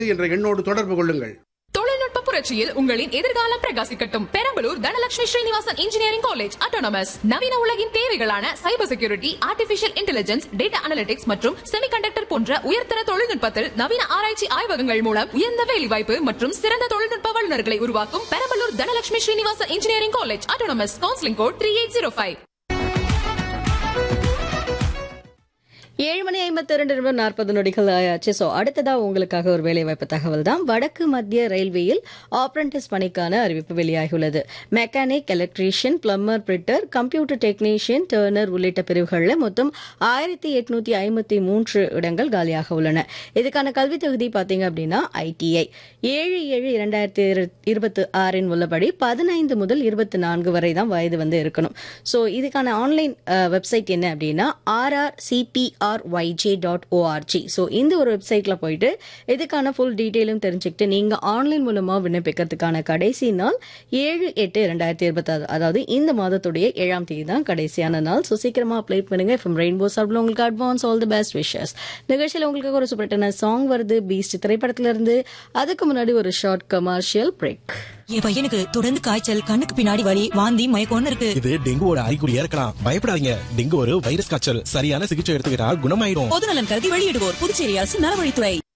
என்ற எண்ணோடு தொடர்பு கொள்ளுங்கள் தொழில்நுட்ப புரட்சியில் உங்களின் எதிர்காலம் பிரகாசிக்கட்டும் Perambalur Dhanalakshmi Srinivasan engineering college autonomous நவீன உலகின் தேவைகளான cyber security artificial intelligence data analytics மற்றும் செமிகண்டக்டர் போன்ற உயர்தர தொழில்நுட்பத்தில் நவீன ஆராய்ச்சி ஆய்வகங்கள் மூலம் உயர்ந்த வேலைவாய்ப்பு மற்றும் சிறந்த தொழில்நுட்ப வல்லுநர்களை உருவாக்கும் Perambalur Dhanalakshmi Srinivasan engineering college autonomous counselling code three eight zero five ஏழு மணி ஐம்பத்தி ரெண்டு நிமிடம் நாற்பது நொடிகள் ஆயாச்சு ஸோ அடுத்ததா உங்களுக்காக ஒரு வேலைவாய்ப்பு தகவல் தான் வடக்கு மத்திய ரயில்வேயில் ஆப்ரண்டிஸ் பணிக்கான அறிவிப்பு வெளியாகியுள்ளது mechanic electrician plumber fitter computer technician turner உள்ளிட்ட பிரிவுகளில் மொத்தம் ஆயிரத்தி எட்நூத்தி ஐம்பத்தி மூன்று இடங்கள் காலியாக உள்ளன இதுக்கான கல்வி தகுதி பார்த்தீங்க அப்படின்னா ஐடிஐ ஏழு ஏழு இரண்டாயிரத்தி இருபத்தி ஆறின் உள்ளபடி பதினைந்து முதல் இருபத்தி நான்கு வரை தான் வயது வந்து இருக்கணும் ஸோ இதுக்கான ஆன்லைன் வெப்சைட் என்ன அப்படின்னா R R C P R Y J dot O R G so இந்த ஒரு வெப்சைட்ல போயிட்டு இதுக்கான ஃபுல் டீட்டெயிலும் தெரிஞ்சுக்கிட்டு நீங்க ஆன்லைன் மூலமா விண்ணப்பிக்கிறதுக்கான கடைசி நாள் ஏழு எட்டு இரண்டாயிரத்தி இருபத்தாறு அதாவது இந்த மாதத்துடைய ஏழாம் தேதி தான் கடைசியான நாள் ஸோ சீக்கிரமா அப்ளை பண்ணுங்க ஃப்ரம் ரெயின்போ சார்பில் உங்களுக்கு advance all the best wishes நிகழ்ச்சியில் உங்களுக்கு ஒரு சூப்பர்டான சாங் வருது பீஸ்ட் திரைப்படத்துல இருந்து அதுக்கு முன்னாடி ஒரு ஷார்ட் கமர்ஷியல் பிரேக் என் பையனுக்கு தொடர்ந்து காய்ச்சல் கண்ணுக்கு பின்னாடி வலி வாந்தி மயக்கம்னு இருக்கு இது டெங்குவோட அறிகுறியா இருக்கலாம் பயப்படாதீங்க டெங்கு ஒரு வைரஸ் காய்ச்சல் சரியான சிகிச்சை எடுத்துக்கிட்டா குணமாயிடும் பொதுநலன் கருதி வெளியிடுவோர் புதுச்சேரி அரசு நலவழித்துறை